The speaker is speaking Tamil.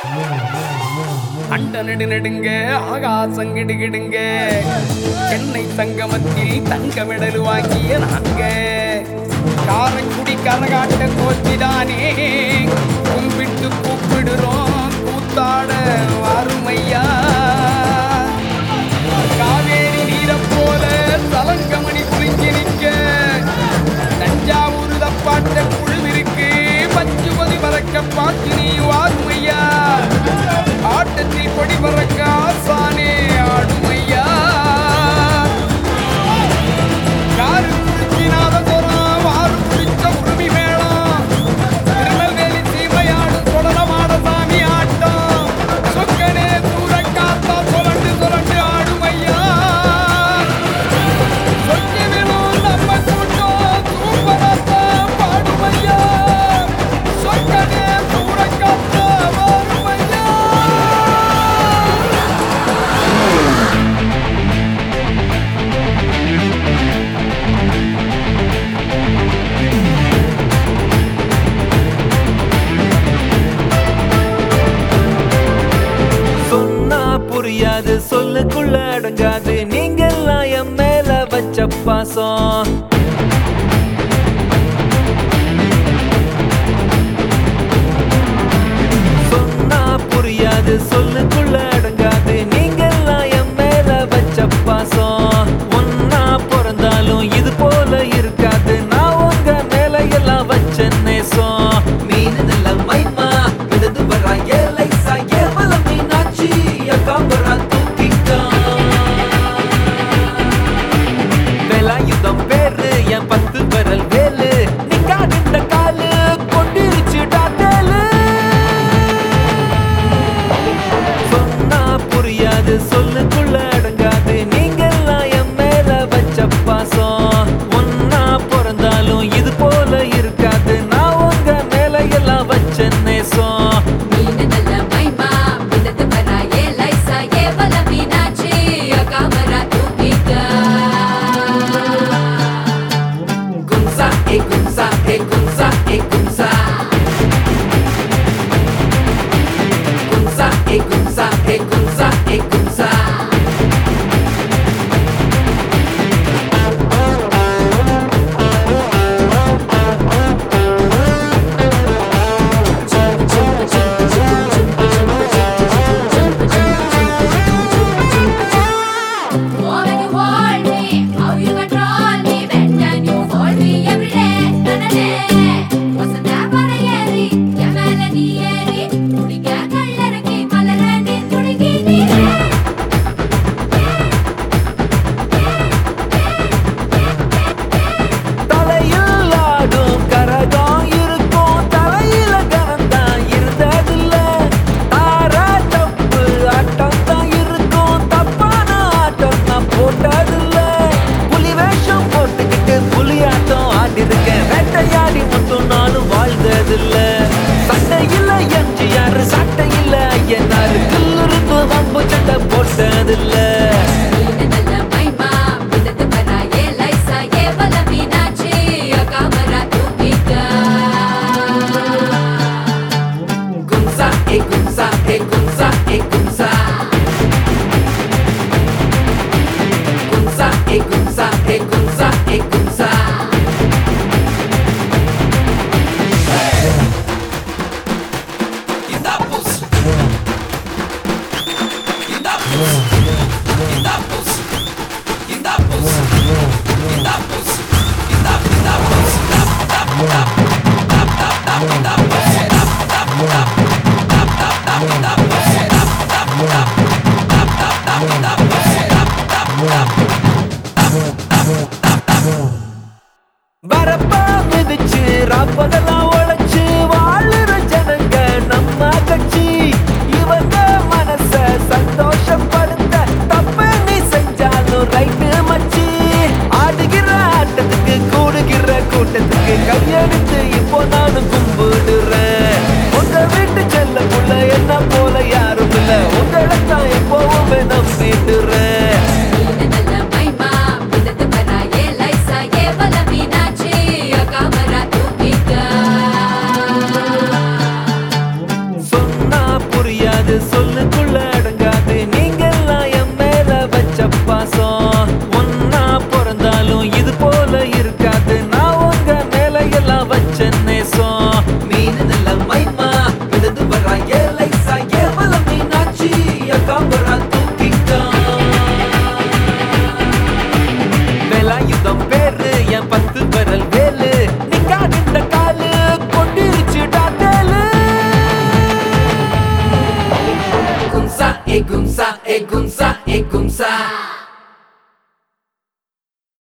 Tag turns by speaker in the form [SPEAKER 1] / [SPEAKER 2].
[SPEAKER 1] அண்ட நெடு நெடுங்க ஆகாசம் கிடுகிடுங்க சென்னை சங்கமத்தில் தங்க மெடல் வாங்கிய நாங்க காரைக்குடி கரகாட்ட கோச்சிதானே கும்பிட்டு கூப்பிடுறோம் கூத்தாட வாருமையா காவேரி நீரை போல தலங்கமணி குளிங்கி நிற்க தஞ்சாவூர் தப்பாட்ட குழுவிற்கு பச்சுமதி பறக்க பாட்டு நீ வாருமையா ஆட்டத்தில் கொடி பறக்க ஆசானே ஆடுமையா யாரு குளிக்கினாத போறான் வாரு குளிச்ச உரிமை மேளம் திருநெல்வேலி சீமையாடு தொடரமாட சாமி ஆட்டம் சொக்கனே தூர காத்தா சுரண்டு சுரண்டு ஆடுமையா சொக்கி விழும் நம்ம கூட்டம் சூப்பராத்தான் பாடுமையா சொக்கனே தூர காத்தா வாருமையா
[SPEAKER 2] சொன்னா புரியாது சொல்லுக்குள்ள அடங்காது நீங்கெல்லாம் என் மேல வச்ச பாசம் சொன்னா புரியாது சொல்லுக்குள்ள அடங்காது நீங்கெல்லாம் என் மேல வச்ச பாசம் ஒன்னா பிறந்தாலும் இது போல இருக்காது நான் உங்க மேல எல்லாம் வச்ச நேசம் மீன் நல்ல மைமா விழுந்து வரா ஏலை சாயே மல மீனாட்சி அக்காம்பரா தூக்கிக்கா வேலாயுதம் பேரு என் பத்து விரல் வேலு நிக்காதிந்த காலு கொண்டிருச்சுடா தேலு சொன்னா புரியாது சொல்லுக்குள்ள அடங்காது நீங்கெல்லாம் என் மேல வச்ச பாசம் ஒன்னா பிறந்தாலும் இது போல இருக்காது நான் உங்க மேல எல்லாம் வச்ச நேசம்
[SPEAKER 3] மீனு நல்ல மைமா மிதந்து வரா ஏ லைசா ஏ வல மீனாட்சி அகாமரா தூக்கிக்க
[SPEAKER 2] கும்சா ஏ கும்சா ஏ கும்சா ஏ கும்சா கும்சா ஏ கும்சா ஏ கும்சா ஏ கும்சா